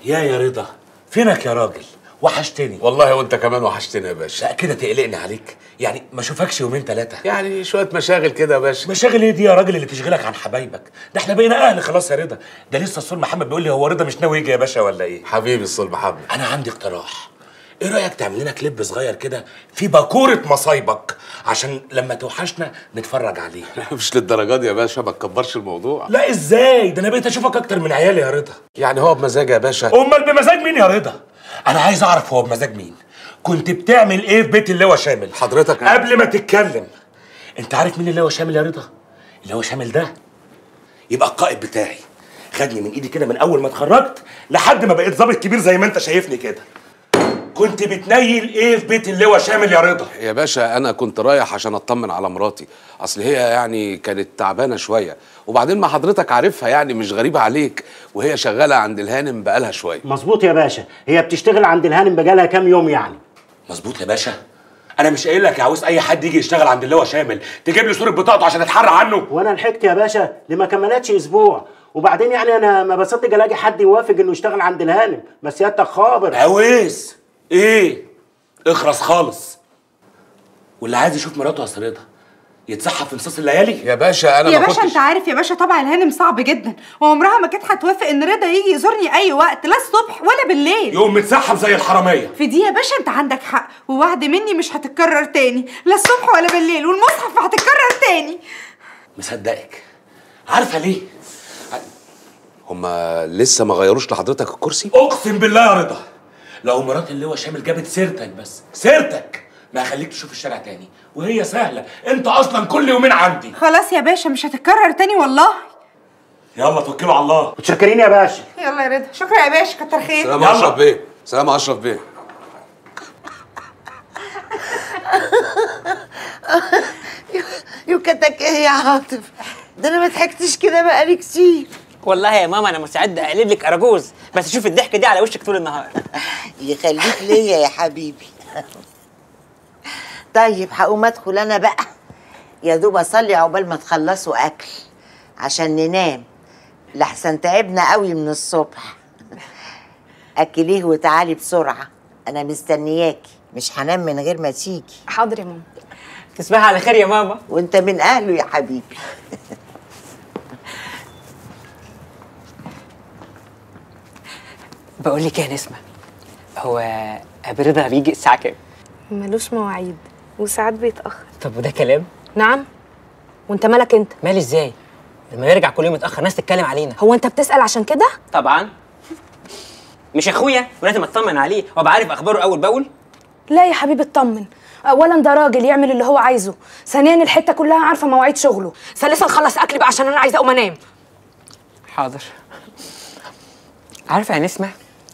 يا يا رضا فينك يا راجل وحشتني والله وانت كمان وحشتني يا باشا لا كده تقلقني عليك يعني ما اشوفكش يومين ثلاثه يعني شويه مشاغل كده يا باشا مشاغل ايه دي يا راجل اللي تشغلك عن حبايبك ده احنا بقينا اهل خلاص يا رضا ده لسه الصول محمد بيقول لي هو رضا مش ناوي يجي يا باشا ولا ايه حبيبي الصول محمد انا عندي اقتراح ايه رايك تعمل لنا كليب صغير كده في باكوره مصايبك عشان لما توحشنا نتفرج عليه مش للدرجه دي يا باشا ما تكبرش الموضوع لا ازاي ده انا بقيت اشوفك اكتر من عيالي يا رضا يعني هو بمزاج يا باشا امال بمزاج مين يا رضا انا عايز اعرف هو بمزاج مين كنت بتعمل ايه في بيت اللواء شامل حضرتك قبل ما تتكلم انت عارف مين اللواء شامل يا رضا اللواء شامل ده يبقى القائد بتاعي خدني من ايدي كده من اول ما اتخرجت لحد ما بقيت ظابط كبير زي ما انت شايفني كده كنت بتنيل ايه في بيت اللواء شامل يا رضا يا باشا انا كنت رايح عشان اطمن على مراتي اصل هي يعني كانت تعبانه شويه وبعدين ما حضرتك عارفها يعني مش غريبه عليك وهي شغاله عند الهانم بقالها شويه مظبوط يا باشا هي بتشتغل عند الهانم بقالها كام يوم يعني مظبوط يا باشا انا مش قايل لك يا عاوز اي حد يجي يشتغل عند اللواء شامل تجيب لي صوره بطاقته عشان اتحرى عنه وانا لحقت يا باشا دي ما كملتش اسبوع وبعدين يعني انا ما بصدق الاقي حد يوافق انه يشتغل عند الهانم ما سيادتك خابر عويس ايه اخرس خالص واللي عايز يشوف مراته يا سريدة يتسحب في نصاص الليالي يا باشا انا يا ما باشا كنتش انت عارف يا باشا طبع الهانم صعب جدا وعمرها ما كانت هتوافق ان رضا يجي يزورني اي وقت لا الصبح ولا بالليل يقوم متسحب زي الحراميه في دي يا باشا انت عندك حق ووعد مني مش هتتكرر تاني لا الصبح ولا بالليل والمصحف هتتكرر تاني مصدقك عارفه ليه هما لسه ما غيروش لحضرتك الكرسي اقسم بالله يا رضا لو مرات اللواء شامل جابت سيرتك بس سيرتك ما هخليك تشوف الشارع تاني وهي سهله انت اصلا كل يومين عندي خلاص يا باشا مش هتتكرر تاني والله يلا توكلوا على الله متشكرين يا باشا يلا يا رضا شكرا يا باشا كتر خير سلام يلا. اشرف بيه سلام اشرف بيه يوكتك ايه يا عاطف ده انا ما ضحكتش كده بقالي كتير والله يا ماما انا مستعد اقلب لك اراجوز بس شوف الضحكه دي على وشك طول النهار يخليك ليا يا حبيبي طيب هقوم ادخل انا بقى يا دوب اصلي عقبال ما تخلصوا اكل عشان ننام لحسن تعبنا قوي من الصبح اكليه وتعالي بسرعه انا مستنياكي مش هنام من غير ما تيجي حاضر يا ماما تصبحي على خير يا ماما وانت من اهله يا حبيبي بقول لك ايه يا نسمه هو ابي رضا بيجي الساعه كام ملوش مواعيد وساعات بيتأخر طب وده كلام نعم وانت مالك انت مالي ازاي لما يرجع كل يوم متاخر ناس تتكلم علينا هو انت بتسأل عشان كده طبعا مش اخويا ولازم اطمن عليه وابقى عارف اخباره اول باول لا يا حبيبي اطمن اولا ده راجل يعمل اللي هو عايزه ثانيا الحته كلها عارفه مواعيد شغله ثالثا خلص اكلي بقى عشان انا عايزه اقوم انام حاضر عارفه يا نسمه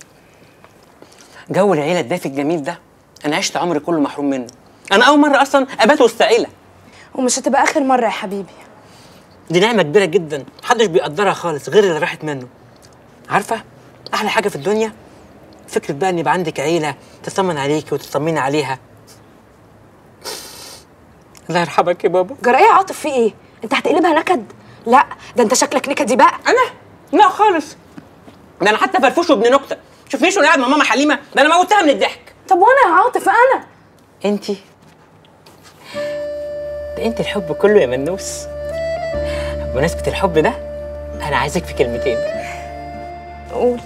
جو العيله الدافي الجميل ده انا عشت عمري كله محروم منه انا اول مره اصلا ابات وسط عيله ومش هتبقى اخر مره يا حبيبي دي نعمه كبيره جدا محدش بيقدرها خالص غير اللي راحت منه عارفه احلى حاجه في الدنيا فكره بقى ان يبقى عندك عيله تطمن عليكي وتطمني عليها الله يرحمك يا بابا جرى ايه يا عاطف في ايه انت هتقلبها نكد لا ده انت شكلك نكدي بقى انا لا خالص ده انا حتى فرفوش وابن نكته شوفنيش وانا قاعد مع ماما حليمه ده انا موتها من الضحك طب وانا يا عاطف انا انتي ده انت الحب كله يا منوس بمناسبة الحب ده انا عايزك في كلمتين قول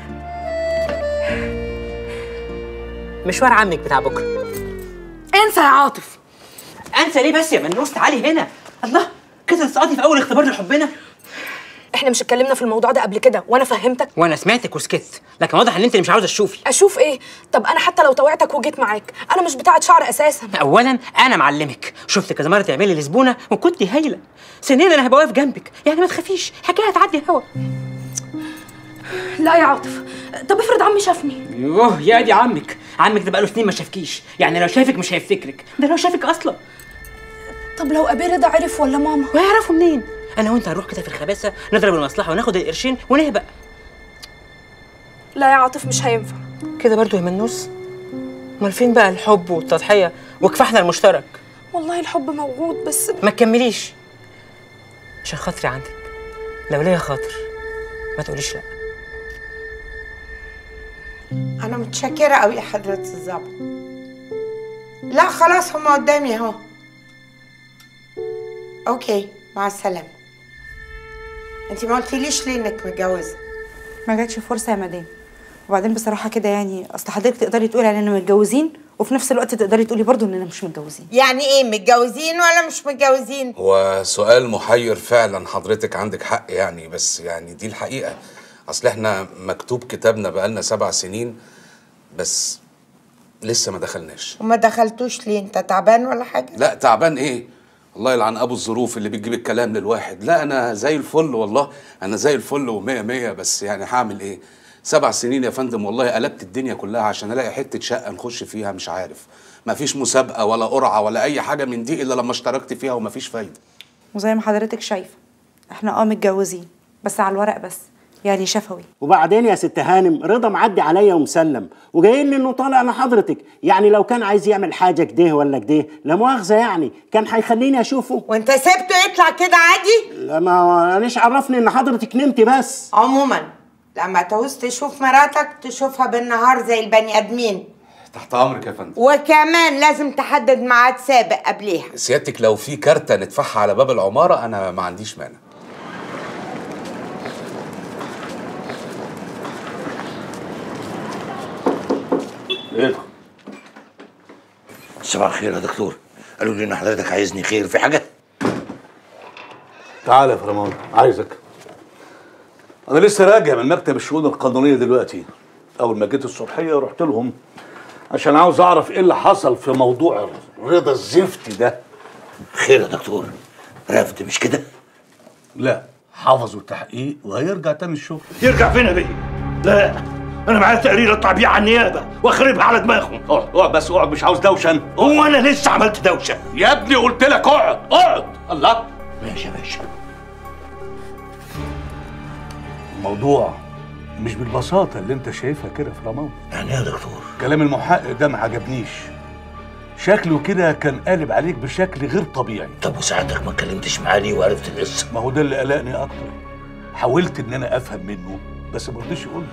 مشوار عمك بتاع بكره انسى يا عاطف انسى ليه بس يا منوس تعالي هنا الله كده تسقطي في اول اختبار لحبنا احنا مش اتكلمنا في الموضوع ده قبل كده وانا فهمتك وانا سمعتك وسكت لكن واضح ان انت اللي مش عاوزه تشوفي اشوف ايه طب انا حتى لو طوعتك وجيت معاك انا مش بتاعه شعر اساسا اولا انا معلمك شفت كذا مره تعملي لزبونه وكنت هايله ثانيا انا هبقى واقف جنبك يعني ما تخافيش حكايه هتعدي هوا لا يا عاطف طب افرض عمي شافني يوه يا دي عمك عمك ده بقاله سنين ما شافكيش يعني لو شافك مش هيفتكرك ده لو شافك اصلا طب لو ابي رضا عرف ولا ماما ويعرفوا منين انا وانت هنروح كده في الخباثه نضرب المصلحه وناخد القرشين ونهبق لا يا عاطف مش هينفع كده برضو يا منوس امال فين بقى الحب والتضحيه وكفاحنا المشترك والله الحب موجود بس ما تكمليش عشان خاطري عندك لو ليا خاطر ما تقوليش لا متشكرة قوي يا حضرة الظابط لا خلاص هما قدامي اهو اوكي مع السلامة انتي ما قلتليش ليه انك متجوزة ما جاتش فرصه يا مدام وبعدين بصراحه كده يعني اصل حضرتك تقدري تقولي علينا متجوزين وفي نفس الوقت تقدري تقولي برضو اننا مش متجوزين يعني ايه متجوزين ولا مش متجوزين هو سؤال محير فعلا حضرتك عندك حق يعني بس يعني دي الحقيقة أصل احنا مكتوب كتابنا بقالنا سبع سنين بس لسه ما دخلناش وما دخلتوش ليه انت تعبان ولا حاجة لا تعبان ايه الله يلعن ابو الظروف اللي بتجيب الكلام للواحد لا انا زي الفل والله انا زي الفل ومية مية بس يعني هعمل ايه سبع سنين يا فندم والله قلبت الدنيا كلها عشان الاقي حته شقه نخش فيها مش عارف مفيش مسابقه ولا قرعه ولا اي حاجه من دي الا لما اشتركت فيها ومفيش فايده وزي ما حضرتك شايفه احنا اه متجوزين بس على الورق بس يعني شفوي وبعدين يا ست هانم رضا معدي عليا ومسلم وجايين لي انه طالع لحضرتك يعني لو كان عايز يعمل حاجه كده ولا كده لا مؤاخذه يعني كان هيخليني اشوفه وانت سبته يطلع كده عادي لا ما ليش عرفني ان حضرتك نمتي بس عموما لما تعوز تشوف مراتك تشوفها بالنهار زي البني ادمين تحت امرك يا فندم وكمان لازم تحدد ميعاد سابق قبليها سيادتك لو في كارته ندفعها على باب العماره انا ما عنديش مانع ادخل صباح الخير يا دكتور قالوا لي ان حضرتك عايزني خير في حاجه تعالى يا فرمان عايزك انا لسه راجع من مكتب الشؤون القانونيه دلوقتي اول ما جيت الصبحيه رحت لهم عشان عاوز اعرف ايه اللي حصل في موضوع رضا الزفت ده خير يا دكتور رفض مش كده لا حفظوا التحقيق وهيرجع تاني الشغل يرجع فين يا بيه لا انا معايا تقرير اطلع بيه على النيابه واخربها على دماغهم اقعد اقعد بس اقعد مش عاوز دوشه أنا. هو انا لسه عملت دوشه يا ابني قلت لك اقعد اقعد الله ماشي يا باشا الموضوع مش بالبساطه اللي انت شايفها كده في رمضان يعني ايه يا دكتور كلام المحقق ده ما عجبنيش شكله كده كان قالب عليك بشكل غير طبيعي طب وساعتك ما اتكلمتش معاه ليه وعرفت القصه ما هو ده اللي قلقني اكتر حاولت ان انا افهم منه بس ما رضيش يقول لي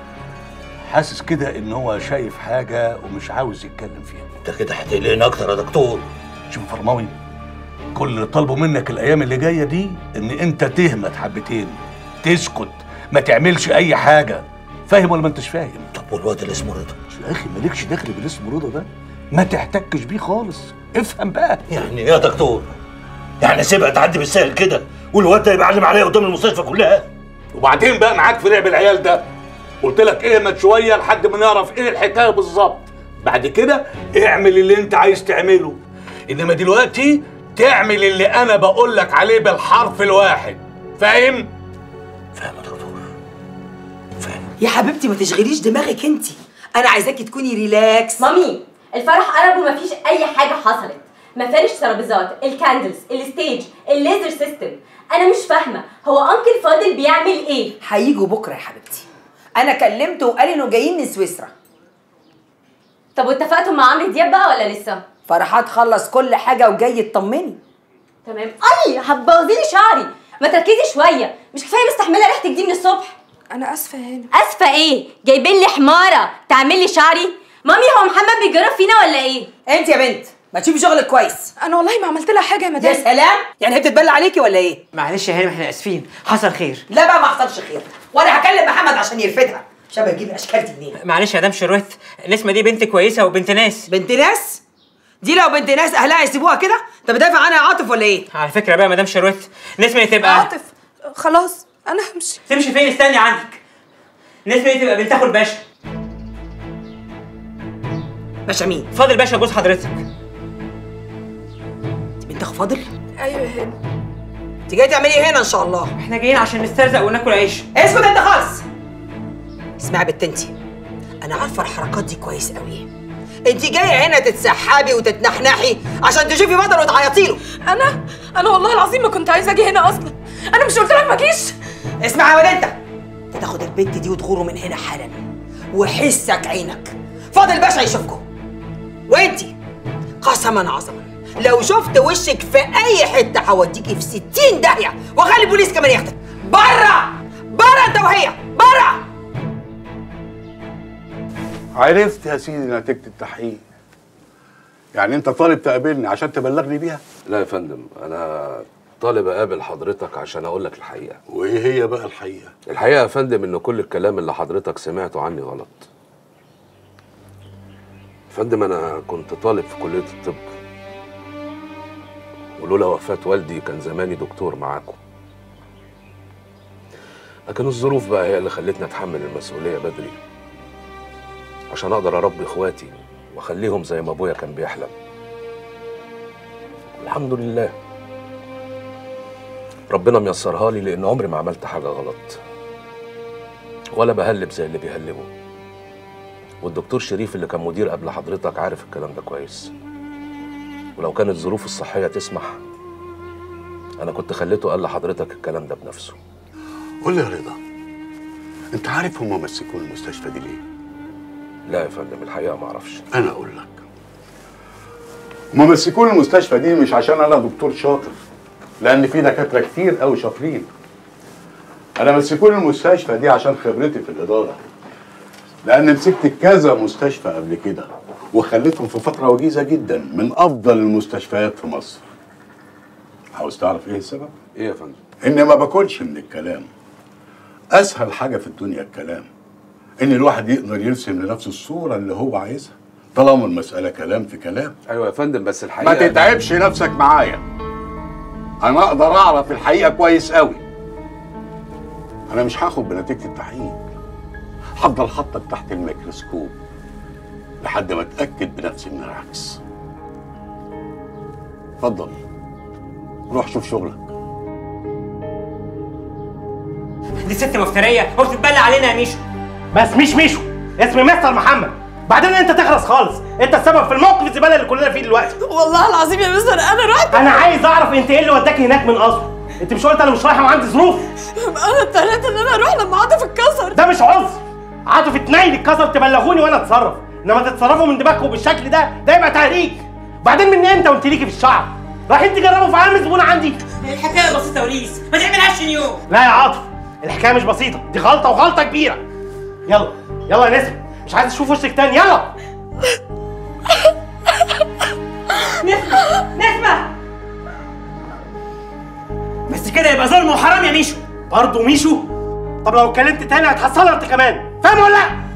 حاسس كده ان هو شايف حاجه ومش عاوز يتكلم فيها انت كده هتقلقني اكتر يا دكتور شوف يا فرماوي كل اللي طالبه منك الايام اللي جايه دي ان انت تهمت حبتين تسكت ما تعملش اي حاجه فاهم ولا ما انتش فاهم طب والواد اللي اسمه رضا يا اخي مالكش دخل بالاسم رضا ده ما تحتكش بيه خالص افهم بقى يعني ايه يا دكتور يعني سيبها تعدي بالسهل كده والواد ده يبقى علم عليا قدام المستشفى كلها وبعدين بقى معاك في لعب العيال ده قلت لك اهمت شويه لحد ما نعرف ايه الحكايه بالظبط بعد كده اعمل اللي انت عايز تعمله انما دلوقتي تعمل اللي انا بقول لك عليه بالحرف الواحد فاهم فاهم يا دكتور فاهم يا حبيبتي ما تشغليش دماغك انت انا عايزاكي تكوني ريلاكس مامي الفرح قرب ومفيش اي حاجه حصلت مفارش ترابيزات الكاندلز الستيج الليزر سيستم انا مش فاهمه هو انكل فاضل بيعمل ايه هيجوا بكره يا حبيبتي انا كلمته وقال انه جايين من سويسرا طب واتفقتوا مع عمرو دياب بقى ولا لسه فرحات خلص كل حاجه وجاي يطمني تمام اي هتبوظي لي شعري ما تركزي شويه مش كفايه مستحمله ريحتك دي من الصبح انا اسفه يا هانم اسفه ايه جايبين لي حماره تعمل لي شعري مامي هو محمد بيجرب فينا ولا ايه انت يا بنت ما تشوفي شغلك كويس انا والله ما عملت لها حاجه يا يا مدام سلام يعني هي بتتبلى عليكي ولا ايه معلش يا هانم احنا اسفين حصل خير لا بقى ما حصلش خير وانا هكلم محمد عشان يرفدها شبه يجيب اشكال دي منين معلش يا مدام شروت نسمه دي بنت كويسه وبنت ناس بنت ناس دي لو بنت ناس اهلها يسيبوها كده انت بتدافع عنها يا عاطف ولا ايه على فكره بقى يا مدام شروت نسمه تبقى عاطف خلاص انا همشي تمشي فين استني عندك نسمه دي تبقى بنت اخو الباشا باشا مين فاضل باشا جوز حضرتك دي بنت اخو فاضل ايوه يا هانم انت جايه تعملي ايه هنا ان شاء الله احنا جايين عشان نسترزق وناكل عيش اسكت انت خالص اسمعي يا بنت انت انا عارفه الحركات دي كويس قوي انت جايه هنا تتسحبي وتتنحنحي عشان تشوفي بدر وتعيطي له انا انا والله العظيم ما كنت عايزه اجي هنا اصلا انا مش قلت لك ما جيش اسمع يا ولد انت انت تاخد البنت دي وتغوره من هنا حالا وحسك عينك فاضل باشا يشوفكم وانت قسما عظما لو شفت وشك في اي حته هوديكي في ستين داهيه واخلي البوليس كمان ياخدك بره بره انت وهي بره عرفت يا سيدي نتيجة التحقيق يعني انت طالب تقابلني عشان تبلغني بيها لا يا فندم انا طالب اقابل حضرتك عشان اقول لك الحقيقه وايه هي بقى الحقيقه الحقيقه يا فندم ان كل الكلام اللي حضرتك سمعته عني غلط يا فندم انا كنت طالب في كليه الطب ولولا وفاه والدي كان زماني دكتور معاكم لكن الظروف بقى هي اللي خلتني اتحمل المسؤوليه بدري عشان اقدر اربي اخواتي واخليهم زي ما ابويا كان بيحلم الحمد لله ربنا ميسرها لي لان عمري ما عملت حاجه غلط ولا بهلب زي اللي بيهلبوا والدكتور شريف اللي كان مدير قبل حضرتك عارف الكلام ده كويس ولو كانت الظروف الصحيه تسمح انا كنت خليته قال لحضرتك الكلام ده بنفسه قول لي يا رضا انت عارف هما مسكوا المستشفى دي ليه لا يا فندم الحقيقه ما اعرفش انا اقول لك هما مسكوني المستشفى دي مش عشان انا دكتور شاطر لان في دكاتره كتير قوي شاطرين انا مسكوني المستشفى دي عشان خبرتي في الاداره لان مسكت كذا مستشفى قبل كده وخليتهم في فتره وجيزه جدا من افضل المستشفيات في مصر عاوز تعرف ايه السبب ايه يا فندم اني ما باكلش من الكلام اسهل حاجه في الدنيا الكلام ان الواحد يقدر يرسم لنفسه الصوره اللي هو عايزها طالما المساله كلام في كلام ايوه يا فندم بس الحقيقه ما تتعبش نفسك معايا انا اقدر اعرف الحقيقه كويس قوي انا مش هاخد بنتيجه التحقيق هفضل حاطك تحت الميكروسكوب لحد ما اتاكد بنفسي من العكس اتفضل روح شوف شغلك دي ست مفتريه وبتتبلى علينا يا ميشو بس مش ميشو اسمي مستر محمد بعدين انت تخلص خالص انت السبب في الموقف الزباله اللي كلنا فيه دلوقتي والله العظيم يا مستر انا رحت انا عايز اعرف انت ايه اللي وداك هناك من اصله انت مش قلت انا مش رايحه وعندي ظروف انا اضطريت ان انا اروح لما عاطف اتكسر ده مش عذر عاطف اتنين اتكسر تبلغوني وانا اتصرف انما تتصرفوا من دماغكم بالشكل ده ده يبقى تهريج بعدين من امتى وانت ليكي في الشعر رايحين تجربوا في عالم زبونه عندي الحكايه بسيطه وليس ما تعملهاش يوم لا يا عاطف الحكايه مش بسيطه دي غلطه وغلطه كبيره يلا يلا يا نسمه مش عايز اشوف وشك تاني يلا نسمة نسمة بس كده يبقى ظلم وحرام يا ميشو برضه ميشو طب لو اتكلمت تاني هتحصلها انت كمان فاهم ولا لا